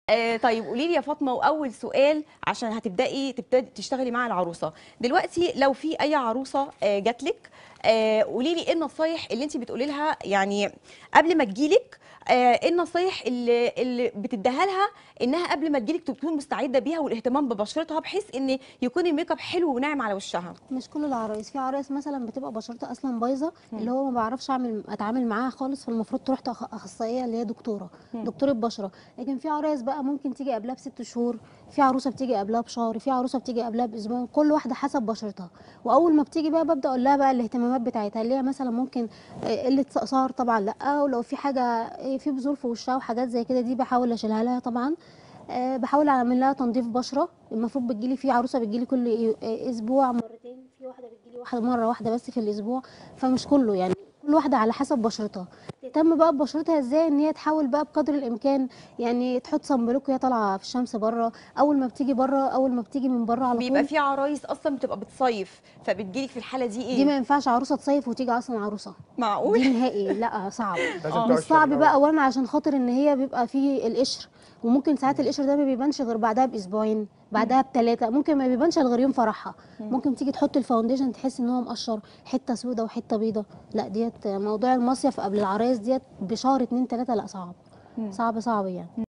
آه طيب قولي لي يا فاطمه واول سؤال عشان هتبداي تبتدي تشتغلي مع العروسه دلوقتي لو في اي عروسه آه جات لك آه قولي لي ايه النصايح اللي انت بتقولي لها يعني قبل ما تجيلك آه ايه النصايح اللي اللي بتديها لها انها قبل ما تجيلك تكون مستعده بيها والاهتمام ببشرتها بحيث ان يكون الميك اب حلو وناعم على وشها مش كل العرايس في عرايس مثلا بتبقى بشرتها اصلا بايظه اللي هو ما بعرفش اعمل اتعامل معاها خالص فالمفروض تروح تأخ- اخصائيه اللي هي دكتوره دكتوره بشره لكن في عرايس بقى ممكن تيجي قبلها بست شهور في عروسه بتيجي قبلها بشهر في عروسه بتيجي قبلها باسبوع كل واحده حسب بشرتها واول ما بتيجي بقى ببدا اقول لها بقى الاهتمامات بتاعتها اللي هي مثلا ممكن آه، قله سهر طبعا لا ولو في حاجه آه، في بذور في وشها وحاجات زي كده دي بحاول اشيلها لها طبعا آه، بحاول اعمل لها تنظيف بشره المفروض بتجيلي في عروسه بتجيلي كل آه، اسبوع مرتين في واحده بتجيلي واحده مره واحده بس في الاسبوع فمش كله يعني كل واحده على حسب بشرتها تهتم بقى ببشرتها ازاي ان هي تحاول بقى بقدر الامكان يعني تحط صنبلوك وهي طالعه في الشمس بره اول ما بتيجي بره اول ما بتيجي من بره على بيبقى طول في عرايس اصلا بتبقى بتصيف فبتجيلك في الحاله دي ايه دي ما ينفعش عروسه تصيف وتيجي اصلا عروسه معقول دي نهائي لا صعب لازم مش تقعد صعب شهر بقى وانا عشان خاطر ان هي بيبقى فيه القشر وممكن ساعات القشر ده ما بيبانش غير بعدها باسبوعين بعدها بثلاثه ممكن ما بيبانش إلا غير يوم فرحها ممكن تيجي تحط الفاونديشن تحس ان هو مقشر حته سودة وحته بيضة لا ديت موضوع المصيف قبل العرايس ديت بشهر اتنين تلاته لا صعب صعب صعب يعني